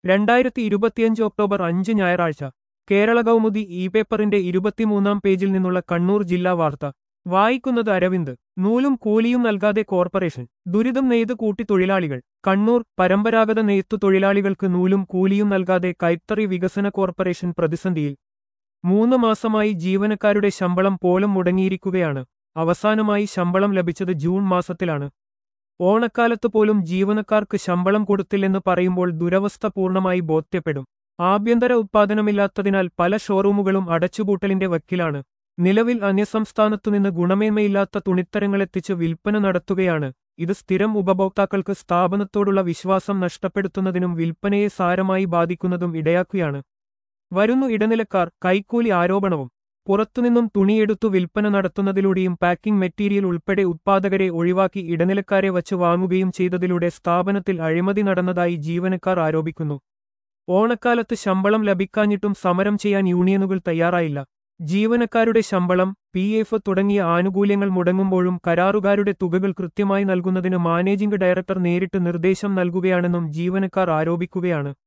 രണ്ടായിരത്തി ഇരുപത്തിയഞ്ച് ഒക്ടോബർ അഞ്ച് ഞായറാഴ്ച കേരള കൗമുദി ഇ പേപ്പറിന്റെ ഇരുപത്തിമൂന്നാം പേജിൽ നിന്നുള്ള കണ്ണൂർ ജില്ലാ വാർത്ത വായിക്കുന്നത് അരവിന്ദ് നൂലും കൂലിയും നൽകാതെ കോർപ്പറേഷൻ ദുരിതം നെയ്ത് കൂട്ടി തൊഴിലാളികൾ കണ്ണൂർ പരമ്പരാഗത നെയ്ത്തു തൊഴിലാളികൾക്ക് നൂലും കൂലിയും നൽകാതെ കൈത്തറി വികസന കോർപ്പറേഷൻ പ്രതിസന്ധിയിൽ മൂന്ന് മാസമായി ജീവനക്കാരുടെ ശമ്പളം പോലും മുടങ്ങിയിരിക്കുകയാണ് അവസാനമായി ശമ്പളം ലഭിച്ചത് ജൂൺ മാസത്തിലാണ് ഓണക്കാലത്ത് പോലും ജീവനക്കാർക്ക് ശമ്പളം കൊടുത്തില്ലെന്ന് പറയുമ്പോൾ ദുരവസ്ഥ പൂർണ്ണമായി ബോധ്യപ്പെടും ആഭ്യന്തര ഉത്പാദനമില്ലാത്തതിനാൽ പല ഷോറൂമുകളും അടച്ചുപൂട്ടലിന്റെ വക്കിലാണ് നിലവിൽ അന്യസംസ്ഥാനത്തുനിന്ന് ഗുണമേന്മയില്ലാത്ത തുണിത്തരങ്ങളെത്തിച്ച് വിൽപ്പന നടത്തുകയാണ് ഇത് സ്ഥിരം ഉപഭോക്താക്കൾക്ക് സ്ഥാപനത്തോടുള്ള വിശ്വാസം നഷ്ടപ്പെടുത്തുന്നതിനും വിൽപ്പനയെ സാരമായി ബാധിക്കുന്നതും ഇടയാക്കുകയാണ് വരുന്നു ഇടനിലക്കാർ കൈക്കൂലി ആരോപണവും പുറത്തുനിന്നും തുണിയെടുത്തു വിൽപ്പന നടത്തുന്നതിലൂടെയും പാക്കിംഗ് മെറ്റീരിയൽ ഉൾപ്പെടെ ഉത്പാദകരെ ഒഴിവാക്കി ഇടനിലക്കാരെ വച്ച് വാങ്ങുകയും ചെയ്തതിലൂടെ സ്ഥാപനത്തിൽ അഴിമതി നടന്നതായി ജീവനക്കാർ ആരോപിക്കുന്നു ഓണക്കാലത്ത് ശമ്പളം ലഭിക്കാഞ്ഞിട്ടും സമരം ചെയ്യാൻ യൂണിയനുകൾ തയ്യാറായില്ല ജീവനക്കാരുടെ ശമ്പളം പി എഫ് തുടങ്ങിയ ആനുകൂല്യങ്ങൾ മുടങ്ങുമ്പോഴും കരാറുകാരുടെ തുകകൾ കൃത്യമായി നൽകുന്നതിന് മാനേജിംഗ് ഡയറക്ടർ നേരിട്ട് നിർദ്ദേശം നൽകുകയാണെന്നും ജീവനക്കാർ ആരോപിക്കുകയാണ്